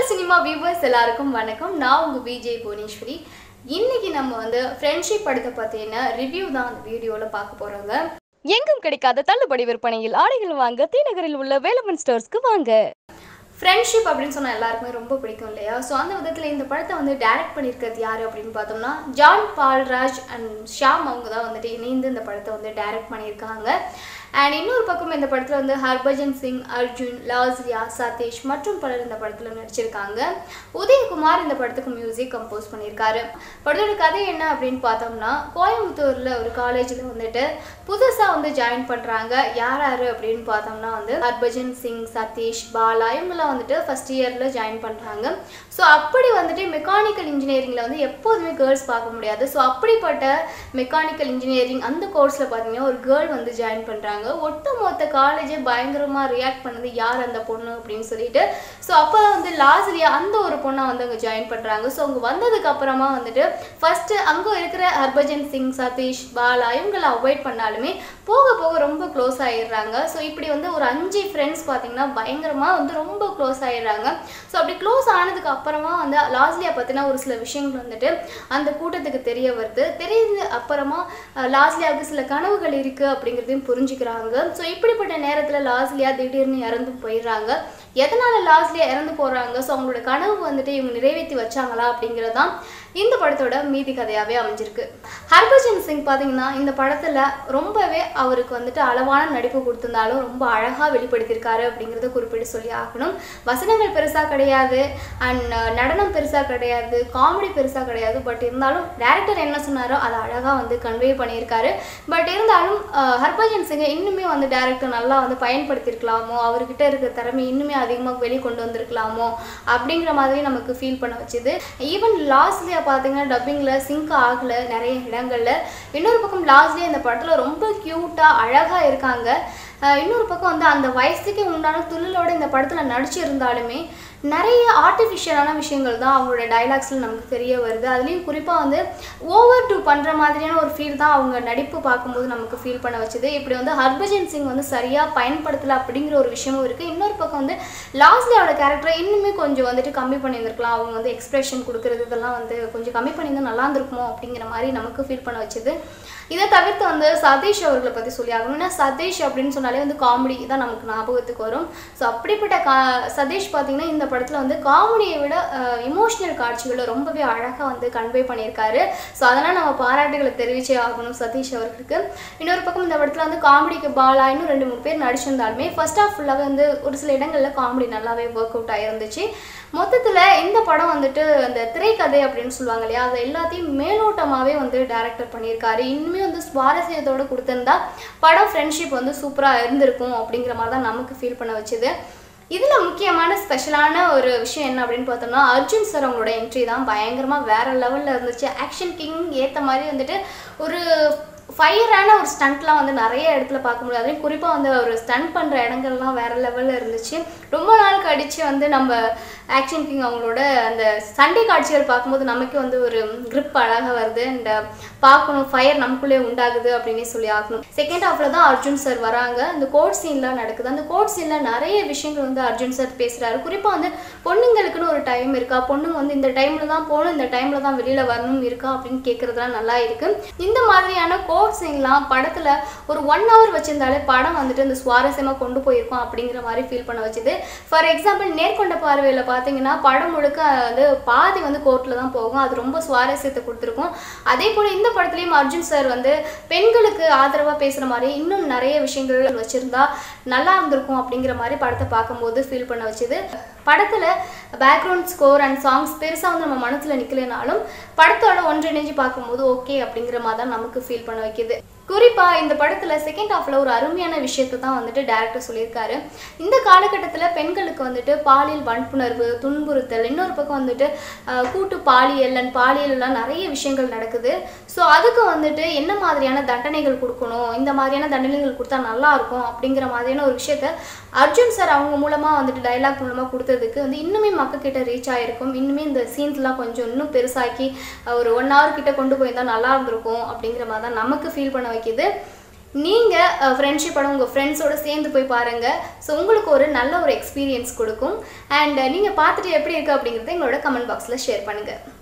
cinema viewers எல்லாருக்கும் வணக்கம் நான் உங்கள் விஜய் புவனேஸ்வரி இன்னைக்கு நம்ம வந்து ஃப்ரெண்ட்ஷிப் படத்தை பற்றின ரிவ்யூ தான் அந்த வீடியோவில் பார்க்க போகிறோங்க எங்கும் கிடைக்காத தள்ளுபடி விற்பனையில் ஆடைகள் வாங்க தீநகரில் உள்ள வேலவன் ஸ்டோர்ஸ்க்கு வாங்க ஃப்ரெண்ட்ஷிப் அப்படின்னு சொன்னால் எல்லாருக்குமே ரொம்ப பிடிக்கும் இல்லையா ஸோ அந்த விதத்தில் இந்த படத்தை வந்து டைரக்ட் பண்ணியிருக்கிறது யார் அப்படின்னு பார்த்தோம்னா ஜான் பால்ராஜ் அண்ட் ஷாம் அவங்க தான் வந்துட்டு இணைந்து இந்த படத்தை வந்து டைரக்ட் பண்ணியிருக்காங்க அண்ட் இன்னொரு பக்கம் இந்த படத்தில் வந்து ஹர்பஜன் சிங் அர்ஜுன் லாஸ்ரியா சதீஷ் மற்றும் பலர் இந்த படத்தில் நடிச்சிருக்காங்க உதயகுமார் இந்த படத்துக்கு மியூசிக் கம்போஸ் பண்ணியிருக்காரு படத்தோட கதை என்ன அப்படின்னு பார்த்தோம்னா கோயம்புத்தூரில் ஒரு காலேஜில் வந்துட்டு புதுசாக வந்து ஜாயின் பண்ணுறாங்க யார் யார் அப்படின்னு பார்த்தோம்னா வந்து ஹர்பஜன் சிங் சதீஷ் பாலா இவங்கெல்லாம் வந்துட்டு ஃபஸ்ட் இயரில் ஜாயின் பண்ணுறாங்க ஸோ அப்படி வந்துட்டு மெக்கானிக்கல் இன்ஜினியரிங்கில் வந்து எப்போதுமே கேர்ள்ஸ் பார்க்க முடியாது ஸோ அப்படிப்பட்ட மெக்கானிக்கல் இன்ஜினியரிங் அந்த கோர்ஸில் பார்த்தீங்கன்னா ஒரு கேர்ள் வந்து ஜாயின் பண்ணுறாங்க ஒட்டுமொத்த காலேஜே பயங்கரமாக ரியாக்ட் பண்ணது யார் அந்த பொண்ணு அப்படின்னு சொல்லிட்டு ஸோ அப்போ வந்து லாஸ்லியா அந்த ஒரு பொண்ணை வந்து அங்கே ஜாயின் பண்ணுறாங்க ஸோ அவங்க வந்ததுக்கு அப்புறமா வந்துட்டு ஃபஸ்ட்டு அங்கே இருக்கிற ஹர்பஜன் சிங் சதீஷ் பாலா இவங்களை அவாய்ட் பண்ணாலுமே போக போக ரொம்ப க்ளோஸ் ஆயிடுறாங்க ஸோ இப்படி வந்து ஒரு அஞ்சு ஃப்ரெண்ட்ஸ் பார்த்தீங்கன்னா பயங்கரமாக வந்து ரொம்ப க்ளோஸ் ஆயிடுறாங்க ஸோ அப்படி க்ளோஸ் ஆனதுக்கு அப்புறமா வந்து லாஸ்லியா பற்றின ஒரு சில விஷயங்கள் வந்துட்டு அந்த கூட்டத்துக்கு தெரிய வருது தெரியுது அப்புறமா அஹ், லாஸ்லியாவுக்கு சில கனவுகள் இருக்குது அப்படிங்கிறதையும் புரிஞ்சுக்கிறாங்க ஸோ இப்படிப்பட்ட நேரத்தில் லாஸ்லியா திடீர்னு இறந்து போயிடுறாங்க எதனால் லாஸ்லியா இறந்து போகிறாங்க ஸோ அவங்களோட கனவு வந்துட்டு இவங்க நிறைவேற்றி வச்சாங்களா அப்படிங்கிறது தான் இந்த படத்தோட மீதி கதையாகவே அமைஞ்சிருக்கு ஹர்பஜன் சிங் பார்த்தீங்கன்னா இந்த படத்தில் ரொம்பவே அவருக்கு வந்துட்டு அளவான நடிப்பு கொடுத்திருந்தாலும் ரொம்ப அழகாக வெளிப்படுத்தியிருக்காரு அப்படிங்கிறத குறிப்பிட்டு சொல்லி ஆகணும் வசனங்கள் பெருசாக கிடையாது அண்ட் நடனம் பெருசாக கிடையாது காமெடி பெருசாக கிடையாது பட் இருந்தாலும் டேரக்டர் என்ன சொன்னாரோ அதை அழகாக வந்து கன்வே பண்ணியிருக்காரு பட் இருந்தாலும் அஹ், ஹர்பஜன் சிங்கை இன்னுமே வந்து டேரக்டர் நல்லா வந்து பயன்படுத்தியிருக்கலாமோ அவர்கிட்ட இருக்கிற திறமை இன்னுமே அதிகமாக வெளிக்கொண்டு வந்திருக்கலாமோ அப்படிங்கிற மாதிரி நமக்கு ஃபீல் பண்ண வச்சுது ஈவன் லாஸ்ட்லியா பார்த்தீங்கன்னா டப்பிங்கில் சிங்க் ஆகலை நிறைய இடங்களில் இன்னொரு பக்கம் லாஸ்ட்லியா இந்த படத்தில் ரொம்ப க்யூட்டாக அழகாக இருக்காங்க அஹ் இன்னொரு பக்கம் வந்து அந்த வயசுக்கு உண்டான துள்ளலோட இந்த படத்தில் நடிச்சிருந்தாலுமே நிறைய ஆர்டிஃபிஷியலான விஷயங்கள் தான் அவங்களோட டைலாக்ஸில் நமக்கு தெரிய வருது அதுலேயும் குறிப்பாக வந்து ஓவர் டூ பண்ணுற மாதிரியான ஒரு ஃபீல் தான் அவங்க நடிப்பு பார்க்கும்போது நமக்கு ஃபீல் பண்ண வச்சுது இப்படி வந்து ஹர்பஜன் சிங் வந்து சரியாக பயன்படுத்தலை அப்படிங்கிற ஒரு விஷயமும் இருக்குது இன்னொரு பக்கம் வந்து லாஸ்ட்லியோட கேரக்டரை இன்னுமே கொஞ்சம் வந்துட்டு கம்மி பண்ணியிருந்திருக்கலாம் அவங்க வந்து எக்ஸ்பிரஷன் கொடுக்குறது இதெல்லாம் வந்து கொஞ்சம் கம்மி பண்ணியிருந்தா நல்லா இருந்திருக்குமோ அப்படிங்கிற மாதிரி நமக்கு ஃபீல் பண்ண வச்சுது இதை தவிர்த்து வந்து சதீஷ் அவர்களை பற்றி சொல்லி ஆகணும் ஏன்னா சதீஷ் அப்படின்னு சொன்னாலே வந்து காமெடி தான் நமக்கு ஞாபகத்துக்கு வரும் ஸோ அப்படிப்பட்ட கா சதீஷ் பார்த்தீங்கன்னா இந்த படத்தில் வந்து காமெடியை விட இமோஷனல் காட்சிகளை ரொம்பவே அழகாக வந்து கன்வே பண்ணியிருக்காரு ஸோ அதெல்லாம் நம்ம பாராட்டுகளை தெரிவிச்சே ஆகணும் சதீஷ் அவர்களுக்கு இன்னொரு பக்கம் இந்த படத்தில் வந்து காமெடிக்கு பாலா இன்னும் ரெண்டு மூணு பேர் நடிச்சிருந்தாலுமே ஃபர்ஸ்ட் ஆஃப் ஃபுல்லாகவே வந்து ஒரு சில இடங்களில் காமெடி நல்லாவே ஒர்க் அவுட் ஆகிருந்துச்சு மொத்தத்தில் இந்த படம் வந்துட்டு அந்த திரைக்கதை அப்படின்னு சொல்லுவாங்க இல்லையா அதை எல்லாத்தையும் மேலோட்டமாகவே வந்து டைரக்டர் பண்ணியிருக்காரு இன்னுமே வந்து சுவாரஸ்யத்தோடு கொடுத்திருந்தா படம் ஃப்ரெண்ட்ஷிப் வந்து சூப்பராக இருந்திருக்கும் அப்படிங்கிற மாதிரி தான் நமக்கு ஃபீல் பண்ண வச்சுது இதில் முக்கியமான ஸ்பெஷலான ஒரு விஷயம் என்ன அப்படின்னு பார்த்தோம்னா அர்ஜுன் சார் அவங்களோட என்ட்ரி தான் பயங்கரமாக வேற லெவலில் இருந்துச்சு ஆக்ஷன் கிங் ஏற்ற மாதிரி வந்துட்டு ஒரு ஃபயரான ஒரு ஸ்டண்ட்லாம் வந்து நிறைய இடத்துல பார்க்க முடியாது குறிப்பாக வந்து ஒரு ஸ்டண்ட் பண்ணுற இடங்கள்லாம் வேற லெவலில் இருந்துச்சு ரொம்ப நாள் கழிச்சு வந்து நம்ம ஆக்ஷன் கிங் அவங்களோட அந்த சண்டை காட்சிகள் பார்க்கும்போது நமக்கு வந்து ஒரு grip அழகாக வருது அண்ட் பார்க்கணும் ஃபயர் நமக்குள்ளே உண்டாகுது அப்படின்னே சொல்லி ஆகணும் செகண்ட் ஹாஃபில் தான் அர்ஜுன் சார் வராங்க அந்த கோட் சீன்லாம் நடக்குது அந்த கோட் சீனில் நிறைய விஷயங்கள் வந்து அர்ஜுன் சார் பேசுகிறாரு குறிப்பாக வந்து பொண்ணுங்களுக்குன்னு ஒரு டைம் இருக்கா பொண்ணுங்க வந்து இந்த டைமில் தான் போகணும் இந்த டைமில் தான் வெளியில் வரணும் இருக்கா அப்படின்னு கேட்குறதுலாம் நல்லா இருக்கு இந்த மாதிரியான கோட் சீன்லாம் படத்தில் ஒரு ஒன் ஹவர் வச்சிருந்தாலே படம் வந்துட்டு இந்த சுவாரஸ்யமாக கொண்டு போயிருக்கோம் அப்படிங்கிற மாதிரி ஃபீல் பண்ண வச்சுது ஃபார் எக்ஸாம்பிள் நேர்கொண்ட பார்வையில் பார்த்தீங்கன்னா படம் முழுக்க வந்து பாதி வந்து கோர்ட்டில் தான் போகும் அது ரொம்ப சுவாரஸ்யத்தை கொடுத்துருக்கும் அதே போல் இந்த படத்துலையும் அர்ஜுன் சார் வந்து பெண்களுக்கு ஆதரவாக பேசுகிற மாதிரி இன்னும் நிறைய விஷயங்கள் வச்சுருந்தா நல்லா இருந்திருக்கும் அப்படிங்கிற மாதிரி படத்தை பார்க்கும்போது ஃபீல் பண்ண வச்சுது படத்தில் பேக்ரவுண்ட் ஸ்கோர் அண்ட் சாங்ஸ் பெருசாக வந்து நம்ம மனசில் நிற்கலைனாலும் படத்தோட ஒன்றிணைஞ்சு பார்க்கும்போது ஓகே அப்படிங்கிற மாதிரி தான் நமக்கு ஃபீல் பண்ண வைக்குது குறிப்பாக இந்த படத்தில் செகண்ட் ஹாஃபில் ஒரு அருமையான விஷயத்தை தான் வந்துட்டு டேரக்டர் சொல்லியிருக்காரு இந்த காலகட்டத்தில் பெண்களுக்கு வந்துட்டு பாலியல் வன்புணர்வு துன்புறுத்தல் இன்னொரு பக்கம் வந்துட்டு அஹ், கூட்டு பாலியல் அண்ட் பாலியல் எல்லாம் நிறைய விஷயங்கள் நடக்குது ஸோ அதுக்கு வந்துட்டு என்ன மாதிரியான தண்டனைகள் கொடுக்கணும் இந்த மாதிரியான தண்டனைகள் கொடுத்தா நல்லா இருக்கும் அப்படிங்கிற மாதிரியான ஒரு விஷயத்த அர்ஜுன் சார் அவங்க மூலமாக வந்துட்டு டைலாக் மூலமாக கொடுத்ததுக்கு வந்து இன்னுமே மக்கள்கிட்ட ரீச் ஆகிருக்கும் இன்னுமே இந்த சீன்ஸ்லாம் கொஞ்சம் இன்னும் பெருசாக்கி அஹ், ஒரு ஒன் ஹவர் கிட்ட கொண்டு போயிருந்தா நல்லா இருந்திருக்கும் அப்படிங்கிற மாதிரி தான் நமக்கு ஃபீல் பண்ண வைக்குது நீங்கள் ஃப்ரெண்ட்ஷிப் படம் உங்கள் ஃப்ரெண்ட்ஸோடு சேர்ந்து போய் பாருங்கள் ஸோ உங்களுக்கு ஒரு நல்ல ஒரு எக்ஸ்பீரியன்ஸ் கொடுக்கும் அண்ட் நீங்கள் பார்த்துட்டு எப்படி இருக்குது அப்படிங்கிறத எங்களோட கமெண்ட் பாக்ஸில் ஷேர் பண்ணுங்கள்